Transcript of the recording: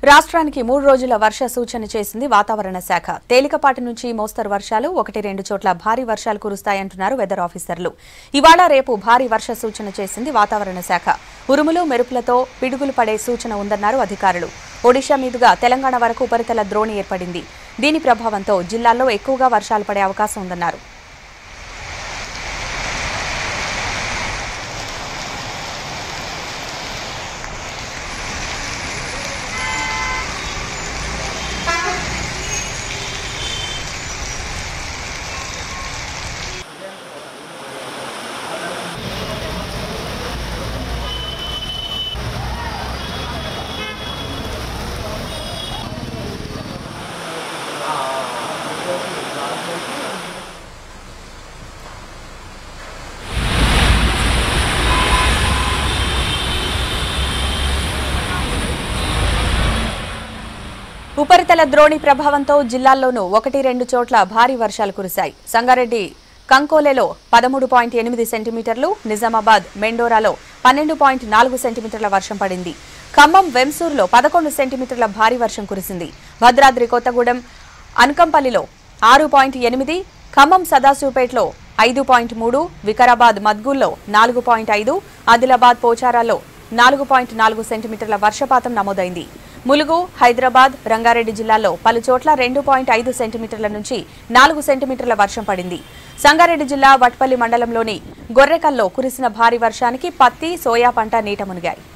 రాష్ట్రానికి మూడు రోజుల వర్ష సూచన చేసింది వాతావరణ శాఖ తేలికపాటి నుంచి మోస్తరు వర్షాలు ఒకటి రెండు చోట్ల భారీ వర్షాలు కురుస్తాయంటున్నారు వెదర్ ఆఫీసర్లు ఇవాళ రేపు భారీ వర్ష సూచన చేసింది వాతావరణ శాఖ ఉరుములు మెరుపులతో పిడుగులు పడే సూచన ఉందన్నారు అధికారులు ఒడిషా మీదుగా తెలంగాణ వరకు ఉపరితల ద్రోణి ఏర్పడింది దీని ప్రభావంతో జిల్లాల్లో ఎక్కువగా వర్షాలు పడే అవకాశం ఉందన్నారు ఉపరితల ద్రోణి ప్రభావంతో జిల్లాల్లోనూ ఒకటి రెండు చోట్ల భారీ వర్షాలు కురిశాయి సంగారెడ్డి కంకోలేలో పదమూడు పాయింట్ ఎనిమిది సెంటీమీటర్లు నిజామాబాద్ మెండోరాలో పన్నెండు పాయింట్ నాలుగు సెంటీమీటర్ల వర్షం పడింది ఖమ్మం వెంసూరులో పదకొండు సెంటీమీటర్ల భారీ వర్షం కురిసింది భద్రాద్రి కొత్తగూడెం అనకంపల్లిలో ఆరు పాయింట్ ఎనిమిది ఖమ్మం సదాశివపేటలో ఐదు పాయింట్ మూడు వికారాబాద్ మద్గూల్లో నాలుగు పాయింట్ ఐదు ఆదిలాబాద్ పోచారాలో నాలుగు పాయింట్ నాలుగు సెంటీమీటర్ల వర్షపాతం నమోదైంది ములుగు హైదరాబాద్ రంగారెడ్డి జిల్లాల్లో పలు చోట్ల రెండు పాయింట్ ఐదు సెంటీమీటర్ల నుంచి నాలుగు సెంటీమీటర్ల వర్షం పడింది సంగారెడ్డి జిల్లా వట్పల్లి మండలంలోని గొర్రెకల్లో కురిసిన భారీ వర్షానికి పత్తి సోయా పంట నీట మునిగాయి